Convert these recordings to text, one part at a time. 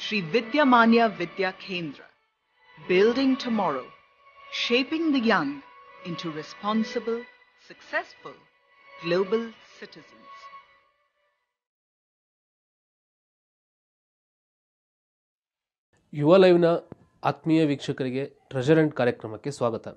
Sri Vidyamanya Vidya Kendra, building tomorrow, shaping the young into responsible, successful global citizens. ಯುವ ಲೈವ್ನ ಆತ್ಮೀಯ ವೀಕ್ಷಕರಿಗೆ treasure and ಕಾರ್ಯಕ್ರಮಕ್ಕೆ ಸ್ವಾಗತ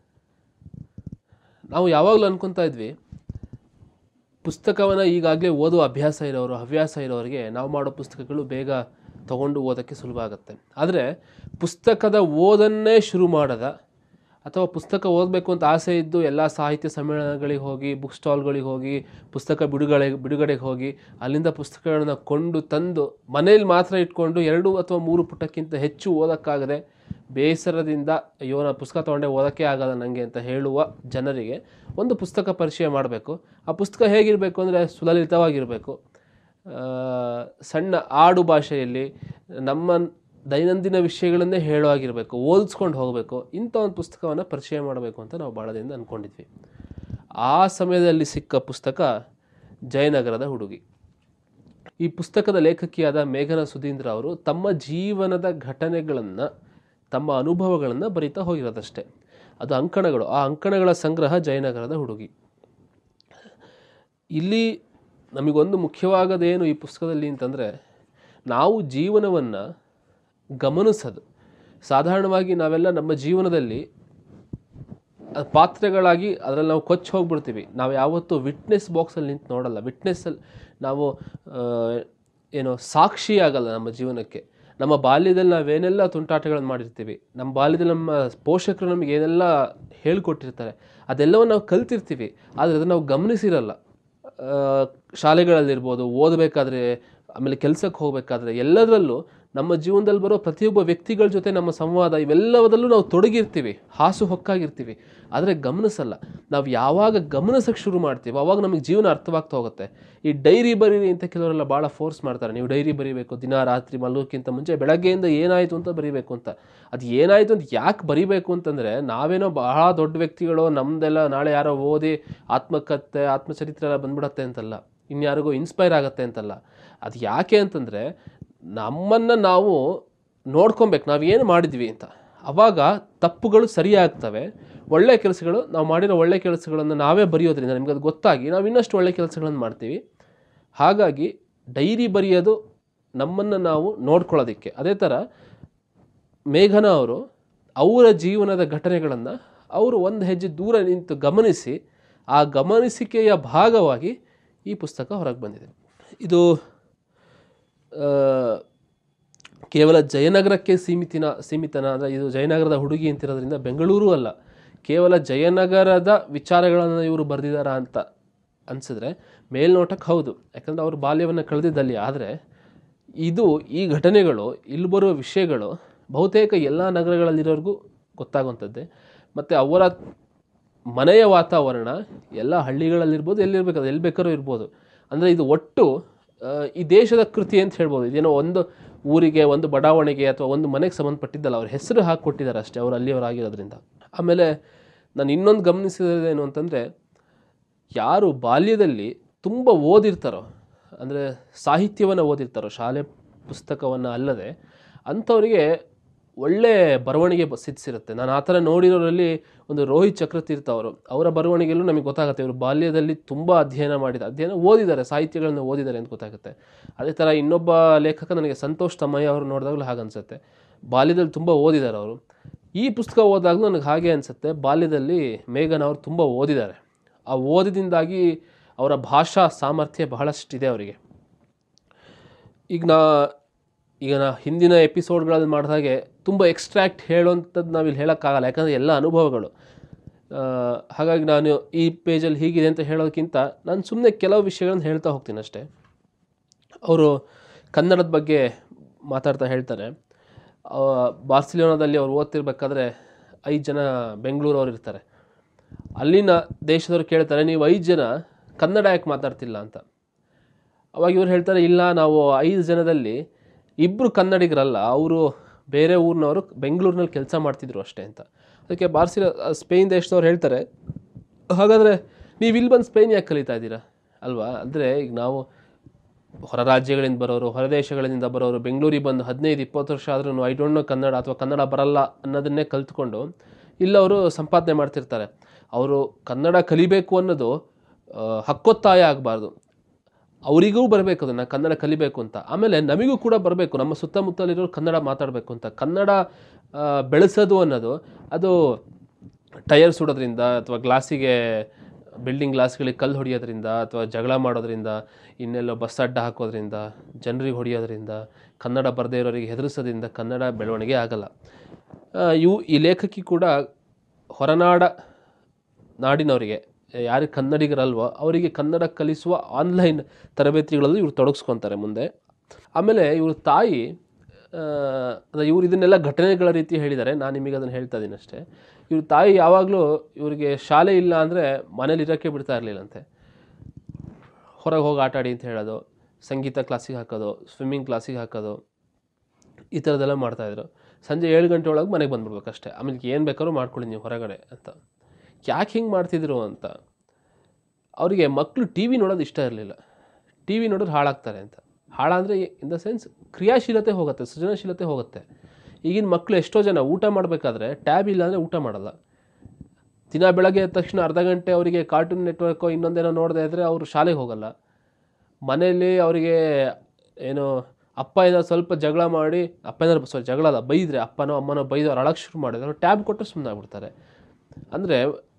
ನಾವು ಯಾವಾಗಲೂ ಅನ್ಕೊತಾ ಇದ್ವಿ ಪುಸ್ತಕವನ್ನು ಈಗಾಗಲೇ ಓದುವ ಅಭ್ಯಾಸ ಇರೋರು ಹವ್ಯಾಸ ಇರೋರಿಗೆ ನಾವು ಮಾಡೋ ಪುಸ್ತಕಗಳು ಬೇಗ ತಗೊಂಡು ಓದೋಕ್ಕೆ ಸುಲಭ ಆಗುತ್ತೆ ಆದರೆ ಪುಸ್ತಕದ ಓದನ್ನೇ ಶುರು ಮಾಡದ ಅಥವಾ ಪುಸ್ತಕ ಓದಬೇಕು ಅಂತ ಆಸೆ ಇದ್ದು ಎಲ್ಲ ಸಾಹಿತ್ಯ ಸಮ್ಮೇಳನಗಳಿಗೆ ಹೋಗಿ ಬುಕ್ ಸ್ಟಾಲ್ಗಳಿಗೆ ಹೋಗಿ ಪುಸ್ತಕ ಬಿಡುಗಡೆ ಬಿಡುಗಡೆಗೆ ಹೋಗಿ ಅಲ್ಲಿಂದ ಪುಸ್ತಕಗಳನ್ನ ಕೊಂಡು ತಂದು ಮನೇಲಿ ಮಾತ್ರ ಇಟ್ಕೊಂಡು ಎರಡು ಅಥವಾ ಮೂರು ಪುಟಕ್ಕಿಂತ ಹೆಚ್ಚು ಓದೋಕ್ಕಾಗದೆ ಬೇಸರದಿಂದ ಅಯ್ಯೋ ನಾನು ಪುಸ್ತಕ ತೊಗೊಂಡೆ ಓದೋಕ್ಕೆ ಆಗಲ್ಲ ನನಗೆ ಅಂತ ಹೇಳುವ ಜನರಿಗೆ ಒಂದು ಪುಸ್ತಕ ಪರಿಚಯ ಮಾಡಬೇಕು ಆ ಪುಸ್ತಕ ಹೇಗಿರಬೇಕು ಅಂದರೆ ಸುಲಲಿತವಾಗಿರಬೇಕು ಆ, ಸಣ್ಣ ಆಡು ಭಾಷೆಯಲ್ಲಿ ನಮ್ಮ ದೈನಂದಿನ ವಿಷಯಗಳನ್ನೇ ಹೇಳುವಾಗಿರಬೇಕು ಓದಿಸ್ಕೊಂಡು ಹೋಗಬೇಕು ಇಂಥ ಒಂದು ಪುಸ್ತಕವನ್ನು ಪರಿಚಯ ಮಾಡಬೇಕು ಅಂತ ನಾವು ಭಾಳ ದಿನದಿಂದ ಅಂದ್ಕೊಂಡಿದ್ವಿ ಆ ಸಮಯದಲ್ಲಿ ಸಿಕ್ಕ ಪುಸ್ತಕ ಜಯನಗರದ ಹುಡುಗಿ ಈ ಪುಸ್ತಕದ ಲೇಖಕಿಯಾದ ಮೇಘನ ಸುಧೀಂದ್ರ ಅವರು ತಮ್ಮ ಜೀವನದ ಘಟನೆಗಳನ್ನು ತಮ್ಮ ಅನುಭವಗಳನ್ನು ಬರೀತಾ ಹೋಗಿರೋದಷ್ಟೇ ಅದು ಅಂಕಣಗಳು ಆ ಅಂಕಣಗಳ ಸಂಗ್ರಹ ಜಯನಗರದ ಹುಡುಗಿ ಇಲ್ಲಿ ನಮಗೊಂದು ಮುಖ್ಯವಾಗದೇನು ಈ ಪುಸ್ತಕದಲ್ಲಿ ಅಂತಂದರೆ ನಾವು ಜೀವನವನ್ನು ಗಮನಿಸೋದು ಸಾಧಾರಣವಾಗಿ ನಾವೆಲ್ಲ ನಮ್ಮ ಜೀವನದಲ್ಲಿ ಅದ್ ಪಾತ್ರೆಗಳಾಗಿ ಅದರಲ್ಲಿ ನಾವು ಕೊಚ್ಚಿ ಹೋಗ್ಬಿಡ್ತೀವಿ ನಾವು ಯಾವತ್ತೂ ವಿಟ್ನೆಸ್ ಬಾಕ್ಸಲ್ಲಿ ನಿಂತು ನೋಡಲ್ಲ ವಿಟ್ನೆಸ್ಸಲ್ಲಿ ನಾವು ಆ, ಏನು ಸಾಕ್ಷಿ ಆಗಲ್ಲ ನಮ್ಮ ಜೀವನಕ್ಕೆ ನಮ್ಮ ಬಾಲ್ಯದಲ್ಲಿ ನಾವೇನೆಲ್ಲ ತುಂಟಾಟಗಳನ್ನು ಮಾಡಿರ್ತೀವಿ ನಮ್ಮ ಬಾಲ್ಯದಲ್ಲಿ ನಮ್ಮ ಪೋಷಕರು ನಮಗೆ ಏನೆಲ್ಲ ಹೇಳ್ಕೊಟ್ಟಿರ್ತಾರೆ ಅದೆಲ್ಲವನ್ನು ನಾವು ಕಲ್ತಿರ್ತೀವಿ ಆದರೆ ಅದನ್ನು ನಾವು ಗಮನಿಸಿರಲ್ಲ ಆ, ಶಾಲೆಗಳಲ್ಲಿರ್ಬೋದು ಓದಬೇಕಾದ್ರೆ ಆಮೇಲೆ ಕೆಲಸಕ್ಕೆ ಹೋಗಬೇಕಾದ್ರೆ ಎಲ್ಲದರಲ್ಲೂ ನಮ್ಮ ಜೀವನದಲ್ಲಿ ಬರೋ ಪ್ರತಿಯೊಬ್ಬ ವ್ಯಕ್ತಿಗಳ ಜೊತೆ ನಮ್ಮ ಸಂವಾದ ಇವೆಲ್ಲದರಲ್ಲೂ ನಾವು ತೊಡಗಿರ್ತೀವಿ ಹಾಸು ಹೊಕ್ಕಾಗಿರ್ತೀವಿ ಆದರೆ ಗಮನಿಸಲ್ಲ ನಾವು ಯಾವಾಗ ಗಮನಿಸಕ್ಕೆ ಶುರು ಮಾಡ್ತೀವಿ ಆವಾಗ ನಮಗೆ ಜೀವನ ಅರ್ಥವಾಗ್ತಾ ಹೋಗುತ್ತೆ ಈ ಡೈರಿ ಬರೀರಿ ಅಂತ ಕೆಲವರೆಲ್ಲ ಭಾಳ ಫೋರ್ಸ್ ಮಾಡ್ತಾರೆ ನೀವು ಡೈರಿ ಬರೀಬೇಕು ದಿನ ರಾತ್ರಿ ಮಲಗೋಕ್ಕಿಂತ ಮುಂಚೆ ಬೆಳಗ್ಗೆಯಿಂದ ಏನಾಯಿತು ಅಂತ ಬರೀಬೇಕು ಅಂತ ಅದು ಏನಾಯಿತು ಅಂತ ಯಾಕೆ ಬರೀಬೇಕು ಅಂತಂದರೆ ನಾವೇನೋ ಬಹಳ ದೊಡ್ಡ ವ್ಯಕ್ತಿಗಳು ನಮ್ಮದೆಲ್ಲ ನಾಳೆ ಯಾರೋ ಓದಿ ಆತ್ಮಕಥೆ ಆತ್ಮಚರಿತ್ರೆ ಎಲ್ಲ ಬಂದ್ಬಿಡತ್ತೆ ಅಂತಲ್ಲ ಇನ್ಯಾರಿಗೋ ಇನ್ಸ್ಪೈರ್ ಆಗುತ್ತೆ ಅಂತಲ್ಲ ಅದು ಯಾಕೆ ಅಂತಂದರೆ ನಮ್ಮನ್ನು ನಾವು ನೋಡ್ಕೊಬೇಕು ನಾವು ಏನು ಮಾಡಿದ್ವಿ ಅಂತ ಅವಾಗ ತಪ್ಪುಗಳು ಸರಿಯಾಗ್ತವೆ ಒಳ್ಳೆ ಕೆಲಸಗಳು ನಾವು ಮಾಡಿರೋ ಒಳ್ಳೆ ಕೆಲಸಗಳನ್ನು ನಾವೇ ಬರೆಯೋದ್ರಿಂದ ನಿಮ್ಗೆ ಅದು ಗೊತ್ತಾಗಿ ನಾವು ಇನ್ನಷ್ಟು ಒಳ್ಳೆ ಕೆಲಸಗಳನ್ನು ಮಾಡ್ತೀವಿ ಹಾಗಾಗಿ ಡೈರಿ ಬರೆಯೋದು ನಮ್ಮನ್ನು ನಾವು ನೋಡ್ಕೊಳ್ಳೋದಕ್ಕೆ ಅದೇ ಥರ ಮೇಘನ ಅವರು ಅವರ ಜೀವನದ ಘಟನೆಗಳನ್ನು ಅವರು ಒಂದು ಹೆಜ್ಜೆ ದೂರ ನಿಂತು ಗಮನಿಸಿ ಆ ಗಮನಿಸಿಕೆಯ ಭಾಗವಾಗಿ ಈ ಪುಸ್ತಕ ಹೊರಗೆ ಬಂದಿದೆ ಇದು ಆ, ಕೇವಲ ಜಯನಗರಕ್ಕೆ ಸೀಮಿತಿನ ಸೀಮಿತನ ಅಂದರೆ ಇದು ಜಯನಗರದ ಹುಡುಗಿ ಅಂತಿರೋದ್ರಿಂದ ಬೆಂಗಳೂರು ಅಲ್ಲ ಕೇವಲ ಜಯನಗರದ ವಿಚಾರಗಳನ್ನು ಇವರು ಬರೆದಿದ್ದಾರಾ ಅಂತ ಅನಿಸಿದ್ರೆ ಮೇಲ್ನೋಟಕ್ಕೆ ಹೌದು ಯಾಕಂದರೆ ಅವರು ಬಾಲ್ಯವನ್ನು ಕಳೆದಿದ್ದಲ್ಲಿ ಆದರೆ ಇದು ಈ ಘಟನೆಗಳು ಇಲ್ಲಿ ಬರುವ ವಿಷಯಗಳು ಬಹುತೇಕ ಎಲ್ಲ ನಗರಗಳಲ್ಲಿರೋರಿಗೂ ಗೊತ್ತಾಗುವಂಥದ್ದೇ ಮತ್ತು ಅವರ ಮನೆಯ ವಾತಾವರಣ ಎಲ್ಲ ಹಳ್ಳಿಗಳಲ್ಲಿರ್ಬೋದು ಎಲ್ಲಿರ್ಬೇಕು ಎಲ್ಲಿ ಬೇಕಾದ್ರೂ ಇರ್ಬೋದು ಅಂದರೆ ಇದು ಒಟ್ಟು ಆ, ಈ ದೇಶದ ಕೃತಿ ಅಂತ ಹೇಳ್ಬೋದು ಇದೇನೋ ಒಂದು ಊರಿಗೆ ಒಂದು ಬಡಾವಣೆಗೆ ಅಥವಾ ಒಂದು ಮನೆಗೆ ಸಂಬಂಧಪಟ್ಟಿದ್ದಲ್ಲ ಅವ್ರ ಹೆಸರು ಹಾಕ್ಕೊಟ್ಟಿದ್ದಾರೆ ಅಷ್ಟೇ ಅವ್ರು ಅಲ್ಲಿಯವರಾಗಿರೋದ್ರಿಂದ ಆಮೇಲೆ ನಾನು ಇನ್ನೊಂದು ಗಮನಿಸಿದ್ದೇನು ಅಂತಂದರೆ ಯಾರು ಬಾಲ್ಯದಲ್ಲಿ ತುಂಬ ಓದಿರ್ತಾರೋ ಅಂದರೆ ಸಾಹಿತ್ಯವನ್ನು ಓದಿರ್ತಾರೋ ಶಾಲೆ ಪುಸ್ತಕವನ್ನು ಅಲ್ಲದೆ ಅಂಥವರಿಗೆ ಒಳ್ಳೆ ಬರವಣಿಗೆ ಬ- ಸಿದ್ಧಿಸಿರುತ್ತೆ ನಾನು ಆ ಥರ ನೋಡಿರೋರಲ್ಲಿ ಒಂದು ರೋಹಿತ್ ಚಕ್ರತೀರ್ಥ ಅವರು ಅವರ ಬರವಣಿಗೆಯಲ್ಲೂ ನಮಗೆ ಗೊತ್ತಾಗುತ್ತೆ ಇವರು ಬಾಲ್ಯದಲ್ಲಿ ತುಂಬ ಅಧ್ಯಯನ ಮಾಡಿದ ಅಧ್ಯಯನ ಓದಿದ್ದಾರೆ ಸಾಹಿತ್ಯಗಳನ್ನು ಓದಿದ್ದಾರೆ ಅಂತ ಗೊತ್ತಾಗುತ್ತೆ ಅದೇ ಥರ ಇನ್ನೊಬ್ಬ ಲೇಖಕ ನನಗೆ ಸಂತೋಷ್ ತಮ್ಮಯ್ಯ ಅವರು ನೋಡಿದಾಗಲೂ ಹಾಗೆ ಅನಿಸುತ್ತೆ ಬಾಲ್ಯದಲ್ಲಿ ತುಂಬ ಓದಿದ್ದಾರೆ ಅವರು ಈ ಪುಸ್ತಕ ಓದಾಗಲೂ ನನಗೆ ಹಾಗೆ ಅನಿಸುತ್ತೆ ಬಾಲ್ಯದಲ್ಲಿ ಮೇಘನ್ ಅವರು ತುಂಬ ಓದಿದ್ದಾರೆ ಆ ಓದಿದಿಂದಾಗಿ ಅವರ ಭಾಷಾ ಸಾಮರ್ಥ್ಯ ಬಹಳಷ್ಟಿದೆ ಅವರಿಗೆ ಈಗ ನಾ ಈಗ ನಾ ಹಿಂದಿನ ಎಪಿಸೋಡ್ಗಳಲ್ಲಿ ಮಾಡಿದಾಗೆ ತುಂಬ ಎಕ್ಸ್ಟ್ರಾಕ್ಟ್ ಹೇಳುವಂಥದ್ದು ನಾವಿಲ್ಲಿ ಹೇಳೋಕ್ಕಾಗಲ್ಲ ಯಾಕಂದರೆ ಎಲ್ಲ ಅನುಭವಗಳು ಆ, ಹಾಗಾಗಿ ನಾನು ಈ ಪೇಜಲ್ಲಿ ಹೀಗಿದೆ ಅಂತ ಹೇಳೋದಕ್ಕಿಂತ ನಾನು ಸುಮ್ಮನೆ ಕೆಲವು ವಿಷಯಗಳನ್ನು ಹೇಳ್ತಾ ಹೋಗ್ತೀನಿ ಅಷ್ಟೇ ಅವರು ಕನ್ನಡದ ಬಗ್ಗೆ ಮಾತಾಡ್ತಾ ಹೇಳ್ತಾರೆ ಆ, ಬಾರ್ಸಿಲೋನಾದಲ್ಲಿ ಅವ್ರು ಓದ್ತಿರ್ಬೇಕಾದ್ರೆ ಐದು ಜನ ಬೆಂಗಳೂರವ್ರು ಇರ್ತಾರೆ ಅಲ್ಲಿನ ದೇಶದವ್ರು ಕೇಳ್ತಾರೆ ನೀವು ಐದು ಜನ ಕನ್ನಡ ಯಾಕೆ ಮಾತಾಡ್ತಿಲ್ಲ ಅಂತ ಅವಾಗ ಇವ್ರು ಹೇಳ್ತಾರೆ ಇಲ್ಲ ನಾವು ಐದು ಜನದಲ್ಲಿ ಇಬ್ಬರು ಕನ್ನಡಿಗರಲ್ಲ ಅವರು ಬೇರೆ ಊರಿನವರು ಬೆಂಗಳೂರಿನಲ್ಲಿ ಕೆಲಸ ಮಾಡ್ತಿದ್ರು ಅಷ್ಟೇ ಅಂತ ಅದಕ್ಕೆ ಬಾರ್ಸಿಲ ಸ್ಪೇನ್ ದೇಶದವ್ರು ಹೇಳ್ತಾರೆ ಹಾಗಾದರೆ ನೀವು ಇಲ್ಲಿ ಬಂದು ಸ್ಪೇನ್ ಯಾಕೆ ಕಲಿತಾ ಇದ್ದೀರಾ ಅಲ್ವಾ ಅಂದರೆ ಈಗ ನಾವು ಹೊರ ರಾಜ್ಯಗಳಿಂದ ಬರೋರು ಹೊರ ದೇಶಗಳಿಂದ ಬರೋರು ಬೆಂಗಳೂರಿಗೆ ಬಂದು ಹದಿನೈದು ಇಪ್ಪತ್ತು ವರ್ಷ ಆದ್ರೂ ಐ ಡೋಂಟ್ ನೋ ಕನ್ನಡ ಅಥವಾ ಕನ್ನಡ ಬರಲ್ಲ ಅನ್ನೋದನ್ನೇ ಕಲ್ತ್ಕೊಂಡು ಇಲ್ಲವರು ಸಂಪಾದನೆ ಮಾಡ್ತಿರ್ತಾರೆ ಅವರು ಕನ್ನಡ ಕಲಿಬೇಕು ಅನ್ನೋದು ಆ, ಹಕ್ಕೊತ್ತಾಯ ಆಗಬಾರ್ದು ಅವರಿಗೂ ಬರಬೇಕು ಅದನ್ನು ಕನ್ನಡ ಕಲಿಬೇಕು ಅಂತ ಆಮೇಲೆ ನಮಗೂ ಕೂಡ ಬರಬೇಕು ನಮ್ಮ ಸುತ್ತಮುತ್ತಲಿರೋರು ಕನ್ನಡ ಮಾತಾಡಬೇಕು ಅಂತ ಕನ್ನಡ ಆ, ಬೆಳೆಸೋದು ಅನ್ನೋದು ಅದು ಟೈರ್ ಸುಡೋದ್ರಿಂದ ಅಥವಾ ಗ್ಲಾಸಿಗೆ ಬಿಲ್ಡಿಂಗ್ ಗ್ಲಾಸ್ಗಳಿಗೆ ಕಲ್ಲು ಹೊಡೆಯೋದ್ರಿಂದ ಅಥವಾ ಜಗಳ ಮಾಡೋದ್ರಿಂದ ಇನ್ನೆಲ್ಲೋ ಬಸ್ ಅಡ್ಡ ಹಾಕೋದ್ರಿಂದ ಜನರಿಗೆ ಹೊಡೆಯೋದ್ರಿಂದ ಕನ್ನಡ ಬರದೇ ಇರೋರಿಗೆ ಹೆದರಿಸೋದ್ರಿಂದ ಕನ್ನಡ ಬೆಳವಣಿಗೆ ಆಗಲ್ಲ ಆ, ಇವು ಈ ಲೇಖಕಿ ಕೂಡ ಹೊರನಾಡ ನಾಡಿನವರಿಗೆ ಯಾರು ಕನ್ನಡಿಗರಲ್ವೋ ಅವರಿಗೆ ಕನ್ನಡ ಕಲಿಸುವ ಆನ್ಲೈನ್ ತರಬೇತಿಗಳಲ್ಲಿ ಇವರು ತೊಡಗಿಸ್ಕೊತಾರೆ ಮುಂದೆ ಆಮೇಲೆ ಇವ್ರ ತಾಯಿ ಇವರು ಇದನ್ನೆಲ್ಲ ಘಟನೆಗಳ ರೀತಿ ಹೇಳಿದ್ದಾರೆ ನಾನು ನಿಮಗೆ ಅದನ್ನು ಹೇಳ್ತಾ ಇದ್ದೀನಿ ಅಷ್ಟೇ ಇವ್ರ ತಾಯಿ ಯಾವಾಗಲೂ ಇವರಿಗೆ ಶಾಲೆ ಇಲ್ಲ ಅಂದರೆ ಮನೇಲಿ ಇರೋಕ್ಕೆ ಬಿಡ್ತಾ ಇರಲಿಲ್ಲಂತೆ ಹೊರಗೆ ಹೋಗಿ ಆಟ ಆಡಿ ಅಂತ ಹೇಳೋದು ಸಂಗೀತ ಕ್ಲಾಸಿಗೆ ಹಾಕೋದು ಸ್ವಿಮ್ಮಿಂಗ್ ಕ್ಲಾಸಿಗೆ ಹಾಕೋದು ಈ ಥರದ್ದೆಲ್ಲ ಮಾಡ್ತಾಯಿದ್ರು ಸಂಜೆ ಏಳು ಗಂಟೆ ಒಳಗೆ ಮನೆಗೆ ಬಂದ್ಬಿಡ್ಬೇಕು ಅಷ್ಟೇ ಆಮೇಲೆ ಏನು ಬೇಕಾದ್ರೂ ಮಾಡ್ಕೊಳ್ಳಿ ನೀವು ಹೊರಗಡೆ ಅಂತ ಯಾಕೆ ಹಿಂಗೆ ಮಾಡ್ತಿದ್ರು ಅಂತ ಅವರಿಗೆ ಮಕ್ಕಳು ಟಿ ವಿ ನೋಡೋದು ಇಷ್ಟ ಇರಲಿಲ್ಲ ಟಿ ವಿ ನೋಡೋದು ಹಾಳಾಗ್ತಾರೆ ಅಂತ ಹಾಳಂದರೆ ಇನ್ ದ ಸೆನ್ಸ್ ಕ್ರಿಯಾಶೀಲತೆ ಹೋಗುತ್ತೆ ಸೃಜನಶೀಲತೆ ಹೋಗುತ್ತೆ ಈಗಿನ ಮಕ್ಕಳು ಎಷ್ಟೋ ಜನ ಊಟ ಮಾಡಬೇಕಾದ್ರೆ ಟ್ಯಾಬ್ ಇಲ್ಲ ಅಂದರೆ ಊಟ ಮಾಡಲ್ಲ ದಿನ ಬೆಳಗ್ಗೆ ಎದ್ದ ತಕ್ಷಣ ಅರ್ಧ ಗಂಟೆ ಅವರಿಗೆ ಕಾರ್ಟೂನ್ ನೆಟ್ವರ್ಕೋ ಇನ್ನೊಂದೇನೋ ನೋಡದೆ ಇದ್ದರೆ ಅವರು ಶಾಲೆಗೆ ಹೋಗಲ್ಲ ಮನೆಯಲ್ಲಿ ಅವರಿಗೆ ಏನು ಅಪ್ಪ ಏನಾದ್ರು ಸ್ವಲ್ಪ ಜಗಳ ಮಾಡಿ ಅಪ್ಪ ಏನಾದ್ರು ಸಾರಿ ಜಗಳ ಅಲ್ಲ ಬೈದರೆ ಅಪ್ಪನೋ ಅಮ್ಮನೋ ಬೈದು ಅವ್ರು ಅಳಕ್ಕೆ ಶುರು ಮಾಡಿದ್ರೆ ಅವ್ರು ಟ್ಯಾಬ್ ಕೊಟ್ಟು ಸುಮ್ಮನೆ ಆಗ್ಬಿಡ್ತಾರೆ ಅಂದರೆ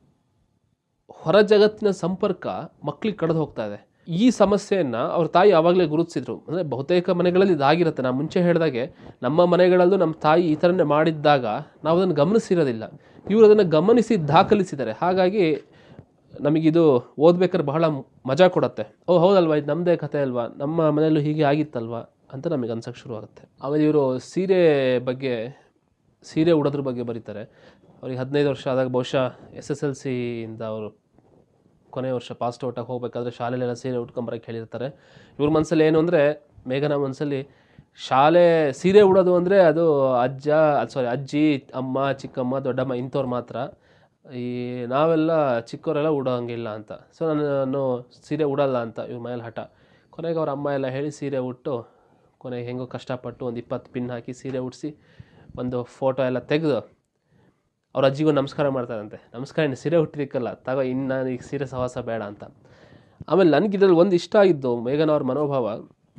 ಹೊರ ಜಗತ್ತಿನ ಸಂಪರ್ಕ ಮಕ್ಕಳಿಗೆ ಕಳೆದು ಹೋಗ್ತಾ ಇದೆ ಈ ಸಮಸ್ಯೆಯನ್ನು ಅವ್ರ ತಾಯಿ ಆವಾಗಲೇ ಗುರುತಿಸಿದ್ರು ಅಂದರೆ ಬಹುತೇಕ ಮನೆಗಳಲ್ಲಿ ಇದಾಗಿರುತ್ತೆ ನಾನು ಮುಂಚೆ ಹೇಳಿದಾಗೆ ನಮ್ಮ ಮನೆಗಳಲ್ಲೂ ನಮ್ಮ ತಾಯಿ ಈ ಥರನೇ ಮಾಡಿದ್ದಾಗ ನಾವು ಅದನ್ನು ಗಮನಿಸಿರೋದಿಲ್ಲ ಇವರು ಅದನ್ನು ಗಮನಿಸಿ ದಾಖಲಿಸಿದ್ದಾರೆ ಹಾಗಾಗಿ ನಮಗಿದು ಓದ್ಬೇಕಾದ್ರೆ ಬಹಳ ಮಜಾ ಕೊಡುತ್ತೆ ಓ ಹೌದಲ್ವಾ ಇದು ನಮ್ಮದೇ ಕಥೆ ಅಲ್ವಾ ನಮ್ಮ ಮನೆಯಲ್ಲೂ ಹೀಗೆ ಆಗಿತ್ತಲ್ವಾ ಅಂತ ನಮಗೆ ಅನ್ಸಕ್ಕೆ ಶುರು ಆಗುತ್ತೆ ಆಮೇಲೆ ಇವರು ಸೀರೆ ಬಗ್ಗೆ ಸೀರೆ ಉಡೋದ್ರ ಬಗ್ಗೆ ಬರೀತಾರೆ ಅವ್ರಿಗೆ ಹದಿನೈದು ವರ್ಷ ಆದಾಗ ಬಹುಶಃ ಎಸ್ ಎಸ್ ಎಲ್ ಸಿಯಿಂದ ಅವರು ಕೊನೆ ವರ್ಷ ಪಾಸ್ಟ್ ಔಟಾಗಿ ಹೋಗ್ಬೇಕಾದ್ರೆ ಶಾಲೆಲೆಲ್ಲ ಸೀರೆ ಉಟ್ಕೊಂಬರಕ್ಕೆ ಹೇಳಿರ್ತಾರೆ ಇವ್ರ ಮನಸ್ಸಲ್ಲಿ ಏನು ಅಂದರೆ ಮೇಘನ ಮನಸ್ಸಲ್ಲಿ ಶಾಲೆ ಸೀರೆ ಉಡೋದು ಅಂದರೆ ಅದು ಅಜ್ಜ ಸಾರಿ ಅಜ್ಜಿ ಅಮ್ಮ ಚಿಕ್ಕಮ್ಮ ದೊಡ್ಡಮ್ಮ ಇಂಥವ್ರು ಮಾತ್ರ ಈ ನಾವೆಲ್ಲ ಚಿಕ್ಕವರೆಲ್ಲ ಉಡೋಂಗಿಲ್ಲ ಅಂತ ಸೊ ನಾನು ಸೀರೆ ಉಡಲ್ಲ ಅಂತ ಇವ್ರ ಮನೇಲಿ ಹಠ ಕೊನೆಗೆ ಅವ್ರ ಅಮ್ಮ ಎಲ್ಲ ಹೇಳಿ ಸೀರೆ ಉಟ್ಟು ಕೊನೆಗೆ ಹೆಂಗೋ ಕಷ್ಟಪಟ್ಟು ಒಂದು ಇಪ್ಪತ್ತು ಪಿನ್ ಹಾಕಿ ಸೀರೆ ಉಡಿಸಿ ಒಂದು ಫೋಟೋ ಎಲ್ಲ ತೆಗೆದು ಅವ್ರ ಅಜ್ಜಿಗೂ ನಮಸ್ಕಾರ ಮಾಡ್ತಾರಂತೆ ನಮಸ್ಕಾರ ಇನ್ನು ಸೀರೆ ಹುಟ್ಟಿದಕ್ಕಲ್ಲ ತಗೋ ಇನ್ನು ನಾನು ಈಗ ಸೀರೆ ಸಹವಾಸ ಬೇಡ ಅಂತ ಆಮೇಲೆ ನನಗೆ ಇದ್ರಲ್ಲಿ ಒಂದು ಇಷ್ಟ ಆಗಿದ್ದು ಮೇಘನ ಅವ್ರ ಮನೋಭಾವ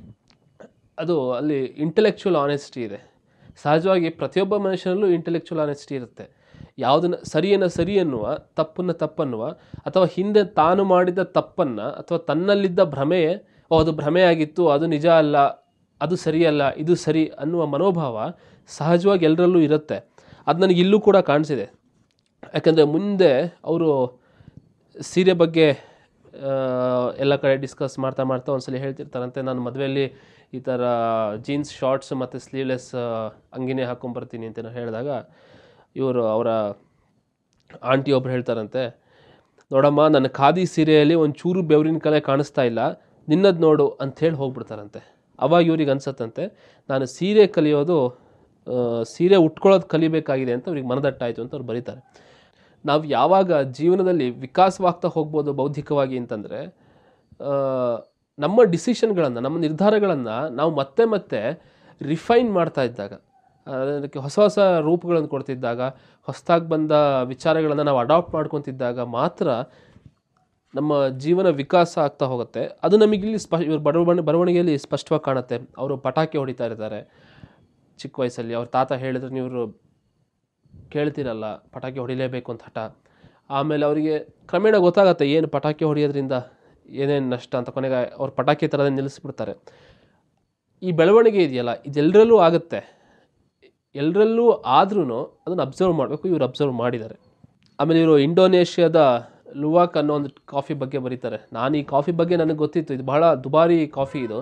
ಅದು ಅಲ್ಲಿ ಇಂಟೆಲೆಕ್ಚುವಲ್ ಆನೆಸ್ಟಿ ಇದೆ ಸಹಜವಾಗಿ ಪ್ರತಿಯೊಬ್ಬ ಮನುಷ್ಯನಲ್ಲೂ ಇಂಟೆಲೆಕ್ಚುವಲ್ ಆನೆಸ್ಟಿ ಇರುತ್ತೆ ಯಾವುದನ್ನು ಸರಿಯನ್ನು ಸರಿ ಅನ್ನುವ ತಪ್ಪನ್ನು ತಪ್ಪನ್ನುವ ಅಥವಾ ಹಿಂದೆ ತಾನು ಮಾಡಿದ ತಪ್ಪನ್ನು ಅಥವಾ ತನ್ನಲ್ಲಿದ್ದ ಭ್ರಮೆಯೇ ಓ ಅದು ಭ್ರಮೆಯಾಗಿತ್ತು ಅದು ನಿಜ ಅಲ್ಲ ಅದು ಸರಿಯಲ್ಲ ಇದು ಸರಿ ಅನ್ನುವ ಮನೋಭಾವ ಸಹಜವಾಗಿ ಎಲ್ಲರಲ್ಲೂ ಇರುತ್ತೆ ಅದು ನನಗೆ ಇಲ್ಲೂ ಕೂಡ ಕಾಣಿಸಿದೆ ಯಾಕಂದರೆ ಮುಂದೆ ಅವರು ಸೀರೆ ಬಗ್ಗೆ ಆ, ಎಲ್ಲ ಕಡೆ ಡಿಸ್ಕಸ್ ಮಾಡ್ತಾ ಮಾಡ್ತಾ ಒಂದ್ಸಲಿ ಹೇಳ್ತಿರ್ತಾರಂತೆ ನಾನು ಮದುವೆಯಲ್ಲಿ ಈ ಥರ ಜೀನ್ಸ್ ಶಾರ್ಟ್ಸ್ ಮತ್ತು ಸ್ಲೀವ್ಲೆಸ್ ಅಂಗಿನೇ ಹಾಕ್ಕೊಂಬರ್ತೀನಿ ಅಂತ ಹೇಳಿದಾಗ ಇವರು ಅವರ ಆಂಟಿ ಒಬ್ರು ಹೇಳ್ತಾರಂತೆ ನೋಡಮ್ಮ ನನ್ನ ಖಾದಿ ಸೀರೆಯಲ್ಲಿ ಒಂದು ಚೂರು ಬೆವರಿನ ಕಲೆ ಕಾಣಿಸ್ತಾ ಇಲ್ಲ ನಿನ್ನದು ನೋಡು ಅಂಥೇಳಿ ಹೋಗ್ಬಿಡ್ತಾರಂತೆ ಅವಾಗ ಇವ್ರಿಗೆ ಅನ್ಸತ್ತಂತೆ ನಾನು ಸೀರೆ ಕಲಿಯೋದು ಆ, ಸೀರೆ ಉಟ್ಕೊಳ್ಳೋದು ಕಲಿಬೇಕಾಗಿದೆ ಅಂತ ಅವ್ರಿಗೆ ಮನದಟ್ಟಾಯಿತು ಅಂತ ಅವ್ರು ಬರೀತಾರೆ ನಾವು ಯಾವಾಗ ಜೀವನದಲ್ಲಿ ವಿಕಾಸವಾಗ್ತಾ ಹೋಗ್ಬೋದು ಬೌದ್ಧಿಕವಾಗಿ ಅಂತಂದರೆ ನಮ್ಮ ಡಿಸಿಷನ್ಗಳನ್ನು ನಮ್ಮ ನಿರ್ಧಾರಗಳನ್ನು ನಾವು ಮತ್ತೆ ಮತ್ತೆ ರಿಫೈನ್ ಮಾಡ್ತಾ ಇದ್ದಾಗ ಅದಕ್ಕೆ ಹೊಸ ಹೊಸ ರೂಪಗಳನ್ನು ಕೊಡ್ತಿದ್ದಾಗ ಹೊಸದಾಗಿ ಬಂದ ವಿಚಾರಗಳನ್ನು ನಾವು ಅಡಾಪ್ಟ್ ಮಾಡ್ಕೊತಿದ್ದಾಗ ಮಾತ್ರ ನಮ್ಮ ಜೀವನ ವಿಕಾಸ ಆಗ್ತಾ ಹೋಗುತ್ತೆ ಅದು ನಮಗಿಲ್ಲಿ ಸ್ಪ ಇವ್ರ ಬರವಣಿಗೆ ಬರವಣಿಗೆಯಲ್ಲಿ ಸ್ಪಷ್ಟವಾಗಿ ಕಾಣುತ್ತೆ ಅವರು ಪಟಾಕಿ ಹೊಡಿತಾ ಇರ್ತಾರೆ ಚಿಕ್ಕ ವಯಸ್ಸಲ್ಲಿ ಅವ್ರ ತಾತ ಹೇಳಿದ್ರೆ ನೀವು ಕೇಳ್ತಿರಲ್ಲ ಪಟಾಕಿ ಹೊಡಿಲೇಬೇಕು ಅಂತ ಹಠ ಆಮೇಲೆ ಅವರಿಗೆ ಕ್ರಮೇಣ ಗೊತ್ತಾಗತ್ತೆ ಏನು ಪಟಾಕಿ ಹೊಡೆಯೋದ್ರಿಂದ ಏನೇನು ನಷ್ಟ ಅಂತ ಕೊನೆಗೆ ಅವ್ರು ಪಟಾಕಿ ಥರದೇ ನಿಲ್ಲಿಸ್ಬಿಡ್ತಾರೆ ಈ ಬೆಳವಣಿಗೆ ಇದೆಯಲ್ಲ ಇದೆಲ್ಲರಲ್ಲೂ ಆಗುತ್ತೆ ಎಲ್ಲರಲ್ಲೂ ಆದ್ರೂ ಅದನ್ನು ಅಬ್ಸರ್ವ್ ಮಾಡಬೇಕು ಇವರು ಅಬ್ಸರ್ವ್ ಮಾಡಿದ್ದಾರೆ ಆಮೇಲೆ ಇವರು ಇಂಡೋನೇಷ್ಯಾದ ಲುವಾಕ್ ಅನ್ನೋ ಒಂದು ಕಾಫಿ ಬಗ್ಗೆ ಬರೀತಾರೆ ನಾನು ಈ ಕಾಫಿ ಬಗ್ಗೆ ನನಗೆ ಗೊತ್ತಿತ್ತು ಇದು ಬಹಳ ದುಬಾರಿ ಕಾಫಿ ಇದು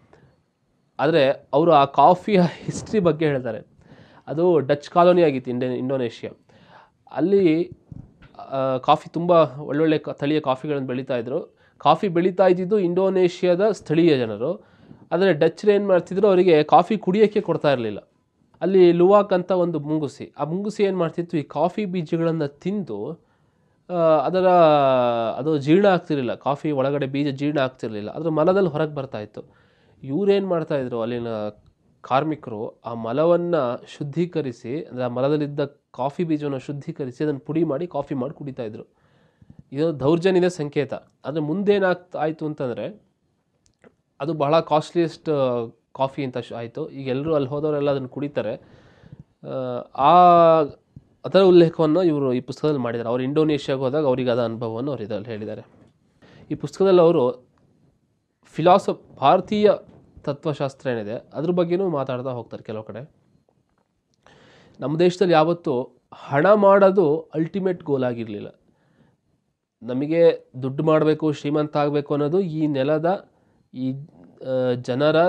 ಆದರೆ ಅವರು ಆ ಕಾಫಿಯ ಹಿಸ್ಟ್ರಿ ಬಗ್ಗೆ ಹೇಳ್ತಾರೆ ಅದು ಡಚ್ ಕಾಲೋನಿ ಆಗಿತ್ತು ಇಂಡೋ ಇಂಡೋನೇಷ್ಯಾ ಅಲ್ಲಿ ಆ, ಕಾಫಿ ತುಂಬ ಒಳ್ಳೊಳ್ಳೆ ಕ- ತಳಿಯ ಕಾಫಿಗಳನ್ನು ಬೆಳೀತಾ ಇದ್ರು ಕಾಫಿ ಬೆಳೀತಾ ಇದ್ದಿದ್ದು ಇಂಡೋನೇಷ್ಯಾದ ಸ್ಥಳೀಯ ಜನರು ಆದರೆ ಡಚ್ರು ಏನು ಮಾಡ್ತಿದ್ರು ಅವರಿಗೆ ಕಾಫಿ ಕುಡಿಯೋಕ್ಕೆ ಕೊಡ್ತಾ ಇರಲಿಲ್ಲ ಅಲ್ಲಿ ಲುವಾಕ್ ಅಂತ ಒಂದು ಮುಂಗುಸಿ ಆ ಮುಂಗುಸಿ ಏನು ಮಾಡ್ತಿತ್ತು ಈ ಕಾಫಿ ಬೀಜಗಳನ್ನು ತಿಂದು ಆ, ಅದರ ಅದು ಜೀರ್ಣ ಆಗ್ತಿರಲಿಲ್ಲ ಕಾಫಿ ಒಳಗಡೆ ಬೀಜ ಜೀರ್ಣ ಆಗ್ತಿರಲಿಲ್ಲ ಅದರ ಮಲದಲ್ಲಿ ಹೊರಗೆ ಬರ್ತಾ ಇತ್ತು ಇವರೇನು ಮಾಡ್ತಾಯಿದ್ರು ಅಲ್ಲಿನ ಕಾರ್ಮಿಕರು ಆ ಮಲವನ್ನು ಶುದ್ಧೀಕರಿಸಿ ಅಂದರೆ ಆ ಮಲದಲ್ಲಿದ್ದ ಕಾಫಿ ಬೀಜವನ್ನು ಶುದ್ಧೀಕರಿಸಿ ಅದನ್ನು ಪುಡಿ ಮಾಡಿ ಕಾಫಿ ಮಾಡಿ ಕುಡಿತಾ ಇದ್ರು ಇದು ದೌರ್ಜನ್ಯದ ಸಂಕೇತ ಆದರೆ ಮುಂದೇನಾಗ್ತಾ ಆಯಿತು ಅಂತಂದರೆ ಅದು ಬಹಳ ಕಾಸ್ಟ್ಲಿಯೆಸ್ಟ್ ಕಾಫಿ ಅಂತ ಶು ಆಯಿತು ಈಗ ಎಲ್ಲರೂ ಅಲ್ಲಿ ಹೋದವರೆಲ್ಲ ಅದನ್ನು ಕುಡಿತಾರೆ ಆ, ಆ ಅದರ ಉಲ್ಲೇಖವನ್ನು ಇವರು ಈ ಪುಸ್ತಕದಲ್ಲಿ ಮಾಡಿದ್ದಾರೆ ಅವರು ಇಂಡೋನೇಷ್ಯಾಗೆ ಹೋದಾಗ ಅವರಿಗೆ ಅದ ಅನುಭವವನ್ನು ಅವರು ಇದರಲ್ಲಿ ಹೇಳಿದ್ದಾರೆ ಈ ಪುಸ್ತಕದಲ್ಲಿ ಅವರು ಫಿಲಾಸಫ್ ಭಾರತೀಯ ತತ್ವಶಾಸ್ತ್ರ ಏನಿದೆ ಅದ್ರ ಬಗ್ಗೆನೂ ಮಾತಾಡ್ತಾ ಹೋಗ್ತಾರೆ ಕೆಲವು ಕಡೆ ನಮ್ಮ ದೇಶದಲ್ಲಿ ಯಾವತ್ತೂ ಹಣ ಮಾಡೋದು ಅಲ್ಟಿಮೇಟ್ ಗೋಲ್ ಆಗಿರಲಿಲ್ಲ ನಮಗೆ ದುಡ್ಡು ಮಾಡಬೇಕು ಶ್ರೀಮಂತ ಆಗಬೇಕು ಅನ್ನೋದು ಈ ನೆಲದ ಈ ಆ, ಜನರ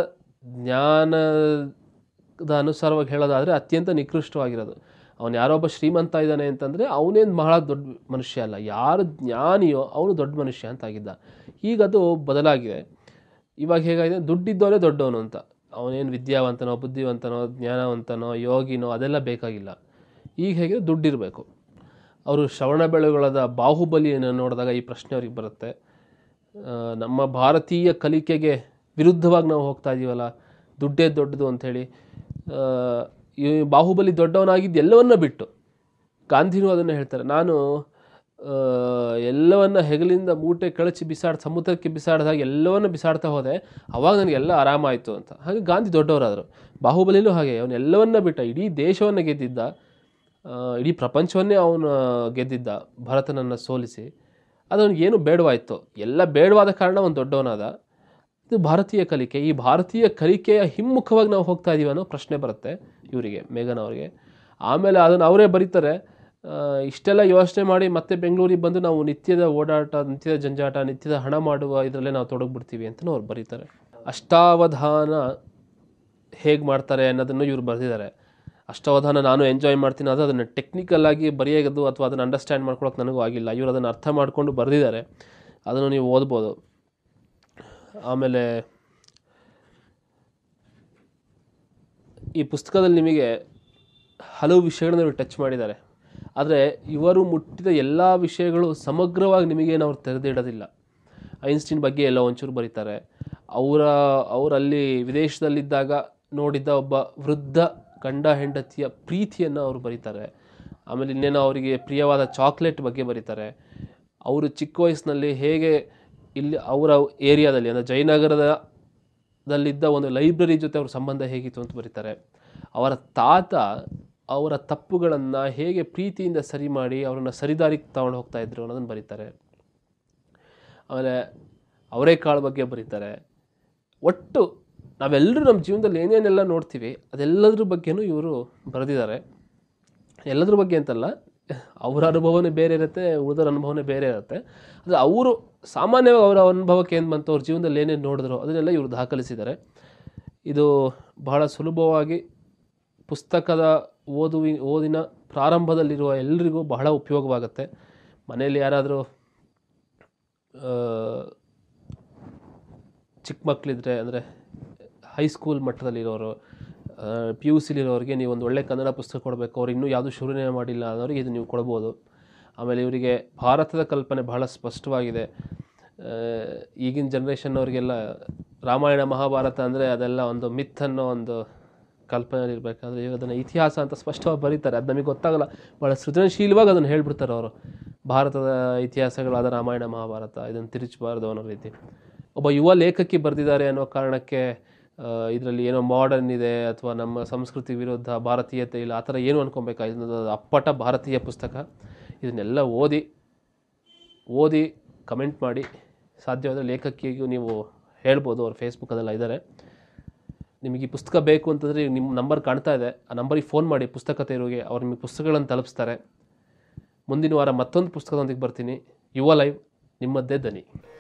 ಜ್ಞಾನದ ಅನುಸಾರವಾಗಿ ಹೇಳೋದಾದರೆ ಅತ್ಯಂತ ನಿಕೃಷ್ಟವಾಗಿರೋದು ಅವನು ಯಾರೋ ಒಬ್ಬ ಶ್ರೀಮಂತ ಇದ್ದಾನೆ ಅಂತಂದರೆ ಅವನೇನು ಬಹಳ ದೊಡ್ಡ ಮನುಷ್ಯ ಅಲ್ಲ ಯಾರು ಜ್ಞಾನಿಯೋ ಅವನು ದೊಡ್ಡ ಮನುಷ್ಯ ಅಂತ ಆಗಿದ್ದ ಈಗ ಅದು ಬದಲಾಗಿದೆ ಇವಾಗ ಹೇಗಾಗಿದೆ ದುಡ್ಡಿದ್ದವನೇ ದೊಡ್ಡವನು ಅಂತ ಅವನೇನು ವಿದ್ಯಾವಂತನೋ ಬುದ್ಧಿವಂತನೋ ಜ್ಞಾನವಂತನೋ ಯೋಗಿನೋ ಅದೆಲ್ಲ ಬೇಕಾಗಿಲ್ಲ ಈಗ ಹೇಗೆ ದುಡ್ಡಿರಬೇಕು ಅವರು ಶ್ರವಣ ಬೆಳಗೊಳದ ಬಾಹುಬಲಿಯನ್ನು ನೋಡಿದಾಗ ಈ ಪ್ರಶ್ನೆ ಅವ್ರಿಗೆ ಬರುತ್ತೆ ಆ, ನಮ್ಮ ಭಾರತೀಯ ಕಲಿಕೆಗೆ ವಿರುದ್ಧವಾಗಿ ನಾವು ಹೋಗ್ತಾ ಇದೀವಲ್ಲ ದುಡ್ಡೇ ದೊಡ್ಡದು ಅಂಥೇಳಿ ಈ ಬಾಹುಬಲಿ ದೊಡ್ಡವನಾಗಿದ್ದು ಎಲ್ಲವನ್ನ ಬಿಟ್ಟು ಗಾಂಧಿನೂ ಅದನ್ನು ಹೇಳ್ತಾರೆ ನಾನು ಆ, ಎಲ್ಲವನ್ನ ಹೆಗಲಿಂದ ಮೂಟೆ ಕಳಚಿ ಬಿಸಾಡ್ ಸಮುದ್ರಕ್ಕೆ ಬಿಸಾಡಿದಾಗ ಎಲ್ಲವನ್ನ ಬಿಸಾಡ್ತಾ ಹೋದೆ ಅವಾಗ ನನಗೆಲ್ಲ ಆರಾಮಾಯಿತು ಅಂತ ಹಾಗೆ ಗಾಂಧಿ ದೊಡ್ಡವರಾದರು ಬಾಹುಬಲಿನೂ ಹಾಗೆ ಅವನು ಎಲ್ಲವನ್ನ ಬಿಟ್ಟ ಇಡೀ ದೇಶವನ್ನು ಗೆದ್ದಿದ್ದ ಆ, ಇಡೀ ಪ್ರಪಂಚವನ್ನೇ ಅವನು ಗೆದ್ದಿದ್ದ ಭರತನನ್ನು ಸೋಲಿಸಿ ಅದು ಅವನಿಗೇನು ಬೇಡವಾಯಿತು ಎಲ್ಲ ಬೇಡವಾದ ಕಾರಣ ಅವನು ದೊಡ್ಡವನಾದ ಇದು ಭಾರತೀಯ ಕಲಿಕೆ ಈ ಭಾರತೀಯ ಕಲಿಕೆಯ ಹಿಮ್ಮುಖವಾಗಿ ನಾವು ಹೋಗ್ತಾ ಇದೀವಿ ಅನ್ನೋ ಪ್ರಶ್ನೆ ಬರುತ್ತೆ ಇವರಿಗೆ ಮೇಘನ್ ಅವರಿಗೆ ಆಮೇಲೆ ಅದನ್ನು ಅವರೇ ಬರೀತಾರೆ ಆ, ಇಷ್ಟೆಲ್ಲ ಯೋಚನೆ ಮಾಡಿ ಮತ್ತೆ ಬೆಂಗಳೂರಿಗೆ ಬಂದು ನಾವು ನಿತ್ಯದ ಓಡಾಟ ನಿತ್ಯದ ಜಂಜಾಟ ನಿತ್ಯದ ಹಣ ಮಾಡುವ ಇದರಲ್ಲೇ ನಾವು ತೊಡಗ್ಬಿಡ್ತೀವಿ ಅಂತಲೂ ಅವ್ರು ಬರೀತಾರೆ ಅಷ್ಟಾವಧಾನ ಹೇಗೆ ಮಾಡ್ತಾರೆ ಅನ್ನೋದನ್ನು ಇವ್ರು ಬರೆದಿದ್ದಾರೆ ಅಷ್ಟಾವಧಾನ ನಾನು ಎಂಜಾಯ್ ಮಾಡ್ತೀನಿ ಅದು ಅದನ್ನು ಟೆಕ್ನಿಕಲ್ ಆಗಿ ಬರೆಯೋದು ಅಥವಾ ಅದನ್ನು ಅಂಡರ್ಸ್ಟ್ಯಾಂಡ್ ಮಾಡ್ಕೊಳಕ್ಕೆ ನನಗೂ ಆಗಿಲ್ಲ ಇವರು ಅದನ್ನು ಅರ್ಥ ಮಾಡಿಕೊಂಡು ಬರೆದಿದ್ದಾರೆ ಅದನ್ನು ನೀವು ಓದ್ಬೋದು ಆಮೇಲೆ ಈ ಪುಸ್ತಕದಲ್ಲಿ ನಿಮಗೆ ಹಲವು ವಿಷಯಗಳನ್ನ ಇವರು ಟಚ್ ಮಾಡಿದ್ದಾರೆ ಆದರೆ ಇವರು ಮುಟ್ಟಿದ ಎಲ್ಲ ವಿಷಯಗಳು ಸಮಗ್ರವಾಗಿ ನಿಮಗೇನು ಅವ್ರು ತೆರೆದಿಡೋದಿಲ್ಲ ಐನ್ಸ್ಟೀನ್ ಬಗ್ಗೆ ಎಲ್ಲ ಒಂಚೂರು ಬರೀತಾರೆ ಅವರ ಅವರಲ್ಲಿ ವಿದೇಶದಲ್ಲಿದ್ದಾಗ ನೋಡಿದ್ದ ಒಬ್ಬ ವೃದ್ಧ ಗಂಡ ಹೆಂಡತಿಯ ಪ್ರೀತಿಯನ್ನು ಅವರು ಬರೀತಾರೆ ಆಮೇಲೆ ಇನ್ನೇನೋ ಅವರಿಗೆ ಪ್ರಿಯವಾದ ಚಾಕ್ಲೇಟ್ ಬಗ್ಗೆ ಬರೀತಾರೆ ಅವರು ಚಿಕ್ಕ ವಯಸ್ಸಿನಲ್ಲಿ ಹೇಗೆ ಇಲ್ಲಿ ಅವರ ಏರಿಯಾದಲ್ಲಿ ಅಂದರೆ ಜಯನಗರದ ದಲ್ಲಿದ್ದ ಒಂದು ಲೈಬ್ರರಿ ಜೊತೆ ಅವ್ರ ಸಂಬಂಧ ಹೇಗಿತ್ತು ಅಂತ ಬರೀತಾರೆ ಅವರ ತಾತ ಅವರ ತಪ್ಪುಗಳನ್ನು ಹೇಗೆ ಪ್ರೀತಿಯಿಂದ ಸರಿ ಮಾಡಿ ಅವರನ್ನು ಸರಿದಾರಿಗೆ ತಗೊಂಡು ಹೋಗ್ತಾ ಇದ್ರು ಅನ್ನೋದನ್ನು ಬರೀತಾರೆ ಆಮೇಲೆ ಅವರೇಕಾಳು ಬಗ್ಗೆ ಬರೀತಾರೆ ಒಟ್ಟು ನಾವೆಲ್ಲರೂ ನಮ್ಮ ಜೀವನದಲ್ಲಿ ಏನೇನೆಲ್ಲ ನೋಡ್ತೀವಿ ಅದೆಲ್ಲದ್ರ ಬಗ್ಗೆನೂ ಇವರು ಬರೆದಿದ್ದಾರೆ ಎಲ್ಲದ್ರ ಬಗ್ಗೆ ಅಂತಲ್ಲ ಅವರ ಅನುಭವನೇ ಬೇರೆ ಇರುತ್ತೆ ಉಳಿದರ ಅನುಭವನೇ ಬೇರೆ ಇರುತ್ತೆ ಆದರೆ ಅವರು ಸಾಮಾನ್ಯವಾಗಿ ಅವರ ಅನುಭವಕ್ಕೆ ಏನು ಬಂತು ಅವ್ರ ಜೀವನದಲ್ಲಿ ಏನೇನು ನೋಡಿದ್ರು ಅದನ್ನೆಲ್ಲ ಇವರು ದಾಖಲಿಸಿದ್ದಾರೆ ಇದು ಬಹಳ ಸುಲಭವಾಗಿ ಪುಸ್ತಕದ ಓದುವಿ ಓದಿನ ಪ್ರಾರಂಭದಲ್ಲಿರುವ ಎಲ್ಲರಿಗೂ ಬಹಳ ಉಪಯೋಗವಾಗುತ್ತೆ ಮನೆಯಲ್ಲಿ ಯಾರಾದರೂ ಚಿಕ್ಕ ಮಕ್ಕಳಿದ್ರೆ ಅಂದರೆ ಹೈಸ್ಕೂಲ್ ಮಟ್ಟದಲ್ಲಿರೋರು ಪಿ ಯು ಸಿಲಿರೋರಿಗೆ ನೀವು ಒಂದು ಒಳ್ಳೆ ಕನ್ನಡ ಪುಸ್ತಕ ಕೊಡಬೇಕು ಅವ್ರು ಇನ್ನೂ ಯಾವುದೂ ಶುರುನೇ ಮಾಡಿಲ್ಲ ಅನ್ನೋರಿಗೆ ಇದು ನೀವು ಕೊಡ್ಬೋದು ಆಮೇಲೆ ಇವರಿಗೆ ಭಾರತದ ಕಲ್ಪನೆ ಬಹಳ ಸ್ಪಷ್ಟವಾಗಿದೆ ಆ, ಈಗಿನ ಜನ್ರೇಷನ್ ಅವರಿಗೆಲ್ಲ ರಾಮಾಯಣ ಮಹಾಭಾರತ ಅಂದರೆ ಅದೆಲ್ಲ ಒಂದು ಮಿತ್ ಅನ್ನೋ ಒಂದು ಕಲ್ಪನೆ ಇರಬೇಕಾದ್ರೆ ಇವರು ಅದನ್ನು ಇತಿಹಾಸ ಅಂತ ಸ್ಪಷ್ಟವಾಗಿ ಬರೀತಾರೆ ಅದು ನಮಗೆ ಗೊತ್ತಾಗಲ್ಲ ಭಾಳ ಸೃಜನಶೀಲವಾಗಿ ಅದನ್ನು ಹೇಳ್ಬಿಡ್ತಾರೆ ಅವರು ಭಾರತದ ಇತಿಹಾಸಗಳಾದ ರಾಮಾಯಣ ಮಹಾಭಾರತ ಇದನ್ನು ತಿರುಚಬಾರ್ದು ಅನ್ನೋ ರೀತಿ ಒಬ್ಬ ಯುವ ಲೇಖಕಿ ಬರೆದಿದ್ದಾರೆ ಅನ್ನೋ ಕಾರಣಕ್ಕೆ ಇದರಲ್ಲಿ ಏನೋ ಮಾಡರ್ನ್ ಇದೆ ಅಥವಾ ನಮ್ಮ ಸಂಸ್ಕೃತಿ ವಿರುದ್ಧ ಭಾರತೀಯತೆ ಇಲ್ಲ ಆ ಥರ ಏನು ಅನ್ಕೊಬೇಕಾಗಿ ಇದು ಅಪ್ಪಟ ಭಾರತೀಯ ಪುಸ್ತಕ ಇದನ್ನೆಲ್ಲ ಓದಿ ಓದಿ ಕಮೆಂಟ್ ಮಾಡಿ ಸಾಧ್ಯವಾದರೆ ಲೇಖಕಿಗೂ ನೀವು ಹೇಳ್ಬೋದು ಅವ್ರು ಫೇಸ್ಬುಕ್ಕದೆಲ್ಲ ಇದ್ದಾರೆ ನಿಮಗೆ ಈ ಪುಸ್ತಕ ಬೇಕು ಅಂತಂದರೆ ನಿಮ್ಮ ನಂಬರ್ ಕಾಣ್ತಾ ಇದೆ ಆ ನಂಬರಿಗೆ ಫೋನ್ ಮಾಡಿ ಪುಸ್ತಕ ತೆರುವಿಗೆ ಅವ್ರು ನಿಮಗೆ ಪುಸ್ತಕಗಳನ್ನು ತಲುಪಿಸ್ತಾರೆ ಮುಂದಿನ ವಾರ ಮತ್ತೊಂದು ಪುಸ್ತಕದೊಂದಿಗೆ ಬರ್ತೀನಿ ಯುವ ಲೈವ್ ನಿಮ್ಮದ್ದೇ ದನಿ